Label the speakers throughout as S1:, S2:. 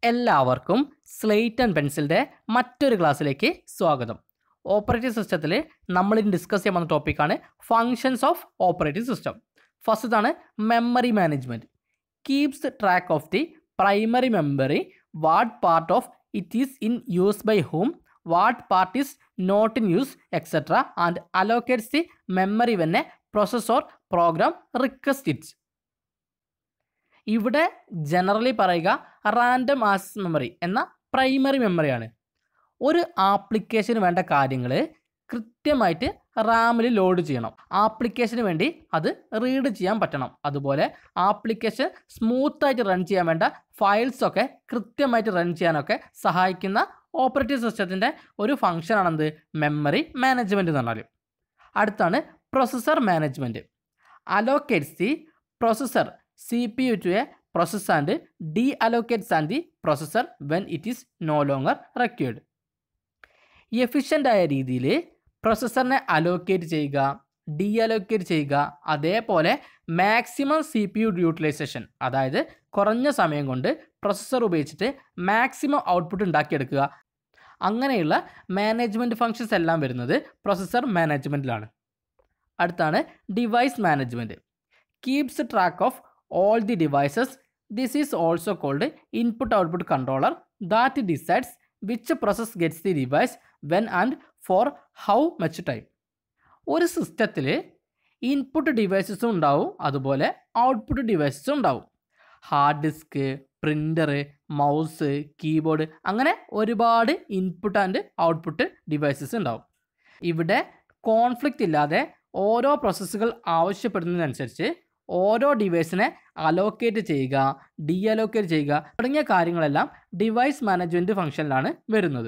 S1: എല്ലാവർക്കും slate and പെൻസിലിൻ്റെ മറ്റൊരു ക്ലാസ്സിലേക്ക് സ്വാഗതം ഓപ്പറേറ്റിംഗ് സിസ്റ്റത്തിൽ നമ്മൾ ഇന്ന് ഡിസ്കസ് ചെയ്യാൻ വന്ന ടോപ്പിക്കാണ് ഫങ്ഷൻസ് ഓഫ് ഓപ്പറേറ്റിംഗ് സിസ്റ്റം ഫസ്റ്റതാണ് memory management keeps track of the primary memory what part of it is in use by whom what part is not in use etcetera and allocates the memory when a process or program request it ഇവിടെ generally പറയുക random access memory എന്ന primary മെമ്മറിയാണ് ഒരു ആപ്ലിക്കേഷന് വേണ്ട കാര്യങ്ങൾ കൃത്യമായിട്ട് റാമിൽ load ചെയ്യണം ആപ്ലിക്കേഷന് വേണ്ടി അത് റീഡ് ചെയ്യാൻ പറ്റണം അതുപോലെ ആപ്ലിക്കേഷൻ സ്മൂത്തായിട്ട് റൺ ചെയ്യാൻ വേണ്ട ഫയൽസ് ഒക്കെ കൃത്യമായിട്ട് റൺ ചെയ്യാനൊക്കെ സഹായിക്കുന്ന ഓപ്പറേറ്റിംഗ് സിസ്റ്റത്തിൻ്റെ ഒരു ഫംഗ്ഷനാണെന്ത് മെമ്മറി മാനേജ്മെൻറ്റ് എന്ന് പറഞ്ഞാൽ അടുത്താണ് processor management allocates the processor C P U to a process and deallocates and the processor when it is no longer required. Efficient ആയ രീതിയിൽ പ്രൊസസ്സറിനെ അലോക്കേറ്റ് ചെയ്യുക ഡീ അലോക്കേറ്റ് ചെയ്യുക അതേപോലെ maximum C P U utilization അതായത് കുറഞ്ഞ സമയം കൊണ്ട് പ്രൊസസ്സർ ഉപയോഗിച്ചിട്ട് മാക്സിമം ഔട്ട്പുട്ട് ഉണ്ടാക്കിയെടുക്കുക അങ്ങനെയുള്ള മാനേജ്മെൻറ്റ് ഫങ്ഷൻസ് എല്ലാം വരുന്നത് പ്രൊസസ്സർ മാനേജ്മെൻറ്റിലാണ് അടുത്താണ് device management keeps track of all the devices. This is also called input output controller that decides which process gets the device when and for how much time. ഒരു സിസ്റ്റത്തിൽ input ഡിവൈസസും ഉണ്ടാവും അതുപോലെ output ഡിവൈസസും ഉണ്ടാവും hard disk printer mouse keyboard അങ്ങനെ ഒരുപാട് input and output devices ഉണ്ടാവും ഇവിടെ കോൺഫ്ലിക്റ്റ് ഇല്ലാതെ ഓരോ പ്രോസസ്സുകൾ ആവശ്യപ്പെടുന്നതിനനുസരിച്ച് ഓരോ ഡിവൈസിനെ അലോക്കേറ്റ് ചെയ്യുക ഡി അലോക്കേറ്റ് ചെയ്യുക തുടങ്ങിയ കാര്യങ്ങളെല്ലാം ഡിവൈസ് മാനേജ്മെൻറ്റ് ഫംഗ്ഷനിലാണ് വരുന്നത്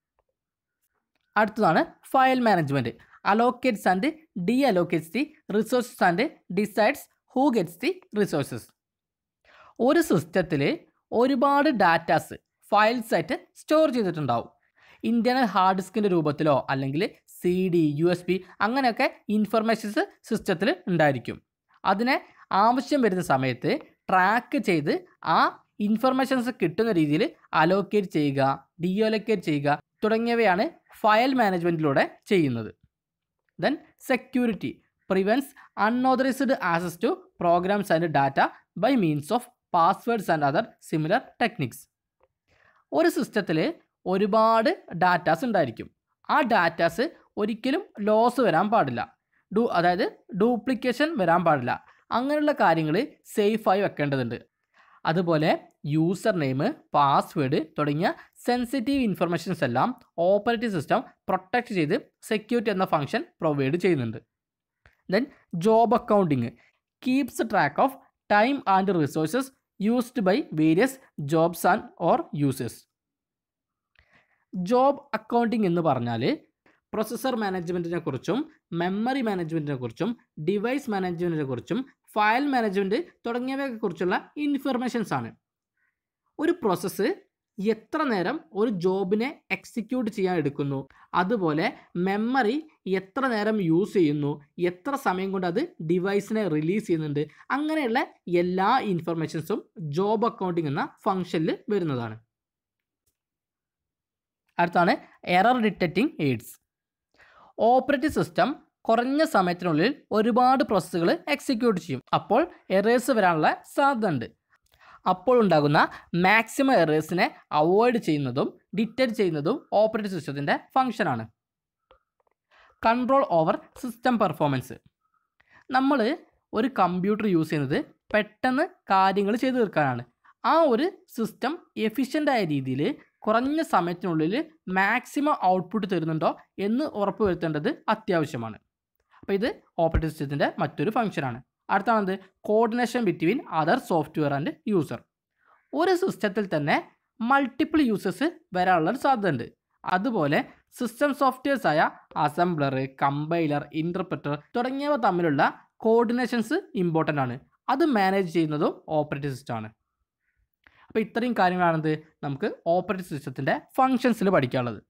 S1: അടുത്തതാണ് file management allocates and deallocates the resources and decides who gets the resources ഒരു സിസ്റ്റത്തിൽ ഒരുപാട് ഡാറ്റാസ് ഫയൽസ് ആയിട്ട് സ്റ്റോർ ചെയ്തിട്ടുണ്ടാവും ഇൻറ്റേർണൽ ഹാർഡ് ഡിസ്കിൻ്റെ രൂപത്തിലോ അല്ലെങ്കിൽ C D U S B അങ്ങനെയൊക്കെ ഇൻഫർമേഷൻസ് സിസ്റ്റത്തിൽ ഉണ്ടായിരിക്കും അതിനെ ആവശ്യം വരുന്ന സമയത്ത് ട്രാക്ക് ചെയ്ത് ആ ഇൻഫർമേഷൻസ് കിട്ടുന്ന രീതിയിൽ അലോക്കേറ്റ് ചെയ്യുക ഡിഅലോക്കേറ്റ് ചെയ്യുക തുടങ്ങിയവയാണ് ഫയൽ മാനേജ്മെൻറ്റിലൂടെ ചെയ്യുന്നത് then security prevents unauthorized access to programs and data by means of passwords and other similar techniques ഒരു സിസ്റ്റത്തിൽ ഒരുപാട് ഡാറ്റാസ് ഉണ്ടായിരിക്കും ആ ഡാറ്റാസ് ഒരിക്കലും ലോസ് വരാൻ പാടില്ല ഡു അതായത് ഡ്യൂപ്ലിക്കേഷൻ വരാൻ പാടില്ല അങ്ങനെയുള്ള കാര്യങ്ങൾ സേഫായി വെക്കേണ്ടതുണ്ട് അതുപോലെ യൂസർ നെയിം പാസ്വേഡ് തുടങ്ങിയ സെൻസിറ്റീവ് ഇൻഫർമേഷൻസ് എല്ലാം ഓപ്പറേറ്റിംഗ് സിസ്റ്റം പ്രൊട്ടക്റ്റ് ചെയ്ത് സെക്യൂരിറ്റി എന്ന ഫംഗ്ഷൻ പ്രൊവൈഡ് ചെയ്യുന്നുണ്ട് then job accounting keeps track of time and resources used by various jobs and or users job accounting എന്ന് പറഞ്ഞാൽ പ്രൊസസ്സർ മാനേജ്മെൻറ്റിനെ കുറിച്ചും മെമ്മറി മാനേജ്മെൻറ്റിനെ കുറിച്ചും device മാനേജ്മെൻറ്റിനെ കുറിച്ചും ഫയൽ മാനേജ്മെൻറ്റ് തുടങ്ങിയവയെ കുറിച്ചുള്ള ഇൻഫർമേഷൻസ് ആണ് ഒരു പ്രോസസ്സ് എത്ര നേരം ഒരു ജോബിനെ എക്സിക്യൂട്ട് ചെയ്യാൻ എടുക്കുന്നു അതുപോലെ മെമ്മറി എത്ര നേരം യൂസ് ചെയ്യുന്നു എത്ര സമയം കൊണ്ട് അത് ഡിവൈസിനെ റിലീസ് ചെയ്യുന്നുണ്ട് അങ്ങനെയുള്ള എല്ലാ ഇൻഫർമേഷൻസും ജോബ് അക്കൗണ്ടിങ് എന്ന ഫംഗ്ഷനിൽ വരുന്നതാണ് അടുത്താണ് error detecting aids operating system കുറഞ്ഞ സമയത്തിനുള്ളിൽ ഒരുപാട് പ്രോസസ്സുകൾ എക്സിക്യൂട്ട് ചെയ്യും അപ്പോൾ എറേഴ്സ് വരാനുള്ള സാധ്യത ഉണ്ട് അപ്പോൾ ഉണ്ടാകുന്ന മാക്സിമം എറേഴ്സിനെ അവോയ്ഡ് ചെയ്യുന്നതും ഡിറ്റക്റ്റ് ചെയ്യുന്നതും ഓപ്പറേറ്റിംഗ് സിസ്റ്റത്തിൻ്റെ ഫങ്ഷനാണ് കൺട്രോൾ ഓവർ സിസ്റ്റം പെർഫോമൻസ് നമ്മൾ ഒരു കമ്പ്യൂട്ടർ യൂസ് ചെയ്യുന്നത് പെട്ടെന്ന് കാര്യങ്ങൾ ചെയ്തു തീർക്കാനാണ് ആ ഒരു സിസ്റ്റം എഫിഷ്യൻ്റ് ആയ രീതിയിൽ കുറഞ്ഞ സമയത്തിനുള്ളിൽ മാക്സിമം ഔട്ട്പുട്ട് തരുന്നുണ്ടോ എന്ന് ഉറപ്പുവരുത്തേണ്ടത് അത്യാവശ്യമാണ് അപ്പോൾ ഇത് ഓപ്പറേറ്റിംഗ് സിസ്റ്റത്തിൻ്റെ മറ്റൊരു ഫംഗ്ഷനാണ് അടുത്താണത് coordination between other software and user ഒരു സിസ്റ്റത്തിൽ തന്നെ മൾട്ടിപ്പിൾ യൂസേഴ്സ് വരാനുള്ള സാധ്യതയുണ്ട് അതുപോലെ സിസ്റ്റം സോഫ്റ്റ്വെയർസ് ആയ അസംബ്ലർ കമ്പൈലർ ഇൻ്റർപ്രറ്റർ തുടങ്ങിയവ തമ്മിലുള്ള കോർഡിനേഷൻസ് ഇമ്പോർട്ടൻ്റ് ആണ് അത് മാനേജ് ചെയ്യുന്നതും ഓപ്പറേറ്റിംഗ് സിസ്റ്റമാണ് അപ്പോൾ ഇത്രയും കാര്യങ്ങളാണെന്ത് നമുക്ക് ഓപ്പറേറ്റിംഗ് സിസ്റ്റത്തിൻ്റെ ഫങ്ഷൻസിൽ പഠിക്കാനുള്ളത്